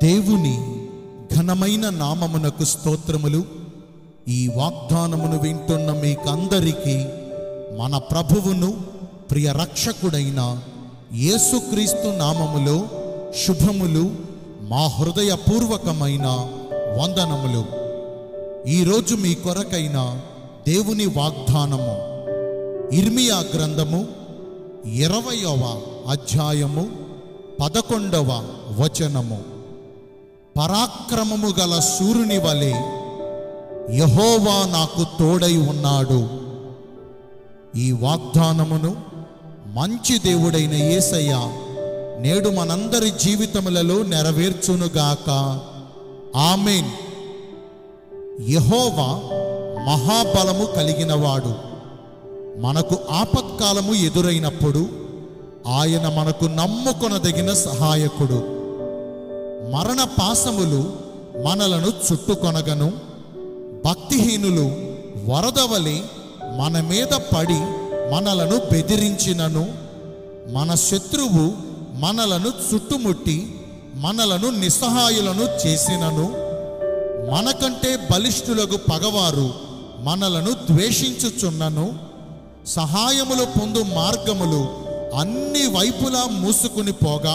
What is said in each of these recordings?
దేవుని ఘనమైన నామమునకు స్తోత్రములు ఈ వాగ్దానమును వింటున్న మీకందరికీ మన ప్రభువును ప్రియ రక్షకుడైన యేసుక్రీస్తు నామములో శుభములు మా హృదయపూర్వకమైన వందనములు ఈరోజు మీ కొరకైన దేవుని వాగ్దానము ఇర్మియా గ్రంథము ఇరవయవ అధ్యాయము పదకొండవ వచనము పరాక్రమము గల సూర్యుని వలె యహోవా నాకు తోడై ఉన్నాడు ఈ వాగ్దానమును మంచి దేవుడైన యేసయ్య నేడు మనందరి జీవితములలో నెరవేర్చునుగాక ఆమెన్ యహోవా మహాబలము కలిగినవాడు మనకు ఆపత్కాలము ఎదురైనప్పుడు ఆయన మనకు నమ్ముకొనదగిన సహాయకుడు మరణ పాశములు మనలను చుట్టుకొనగను భక్తిహీనులు వరదవలి మన మీద పడి మనలను బెదిరించినను మన శత్రువు మనలను చుట్టుముట్టి మనలను నిస్సహాయులను చేసినను మనకంటే బలిష్ఠులకు పగవారు మనలను ద్వేషించుచున్నను సహాయములు పొందు మార్గములు అన్ని వైపులా మూసుకుని పోగా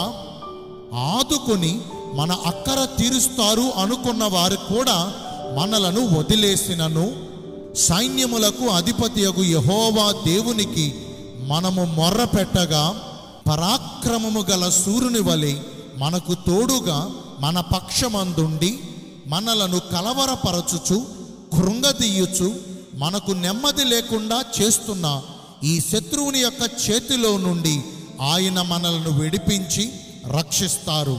ఆదుకుని మన అక్కర తీరుస్తారు అనుకున్న వారు కూడా మనలను వదిలేసినను సైన్యములకు అధిపతియగు యహోవా దేవునికి మనము మొర్ర పెట్టగా పరాక్రమము గల సూర్యుని వలె మనకు తోడుగా మన పక్షమందుండి మనలను కలవరపరచుచు కృంగదీయుచు మనకు నెమ్మది లేకుండా చేస్తున్న ఈ శత్రువుని యొక్క చేతిలో నుండి ఆయన మనలను విడిపించి రక్షిస్తారు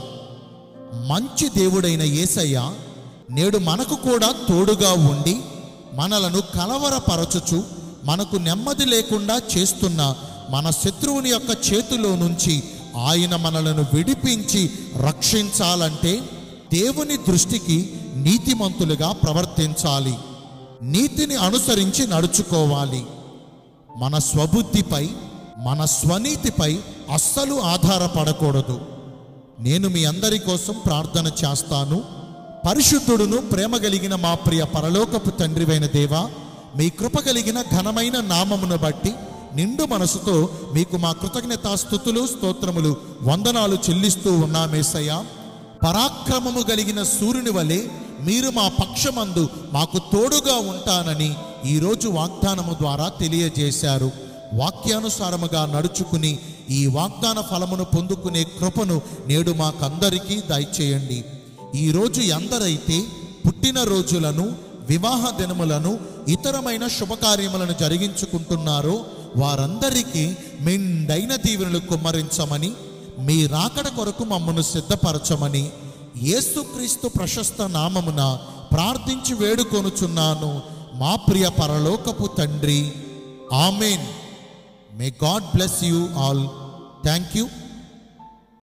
మంచి దేవుడైన యేసయ్య నేడు మనకు కూడా తోడుగా ఉండి మనలను కలవరపరచుచు మనకు నెమ్మది లేకుండా చేస్తున్న మన శత్రువుని యొక్క చేతిలో నుంచి ఆయన మనలను విడిపించి రక్షించాలంటే దేవుని దృష్టికి నీతిమంతులుగా ప్రవర్తించాలి నీతిని అనుసరించి నడుచుకోవాలి మన స్వబుద్ధిపై మన స్వనీతిపై అస్సలు ఆధారపడకూడదు నేను మీ అందరి కోసం ప్రార్థన చేస్తాను పరిశుద్ధుడును ప్రేమ కలిగిన మా ప్రియ పరలోకపు తండ్రివైన దేవా మీ కృప కలిగిన ఘనమైన నామమును బట్టి నిండు మనసుతో మీకు మా కృతజ్ఞతాస్థుతులు స్తోత్రములు వందనాలు చెల్లిస్తూ ఉన్నామేసయ్యా పరాక్రమము కలిగిన సూర్యుని వలె మీరు మా పక్షమందు మాకు తోడుగా ఉంటానని ఈరోజు వాగ్దానము ద్వారా తెలియజేశారు వాక్యానుసారముగా నడుచుకుని ఈ వాగ్దాన ఫలమును పొందుకునే కృపను నేడు మాకందరికీ దయచేయండి ఈరోజు ఎందరైతే పుట్టిన రోజులను వివాహ దినములను ఇతరమైన శుభకార్యములను జరిగించుకుంటున్నారో వారందరికీ మెండైన దీవెనలు కుమ్మరించమని మీ రాకడ కొరకు మమ్మను సిద్ధపరచమని యేసుక్రీస్తు ప్రశస్త నామమున ప్రార్థించి వేడుకొనుచున్నాను మా ప్రియ పరలోకపు తండ్రి amen may God bless you all thank you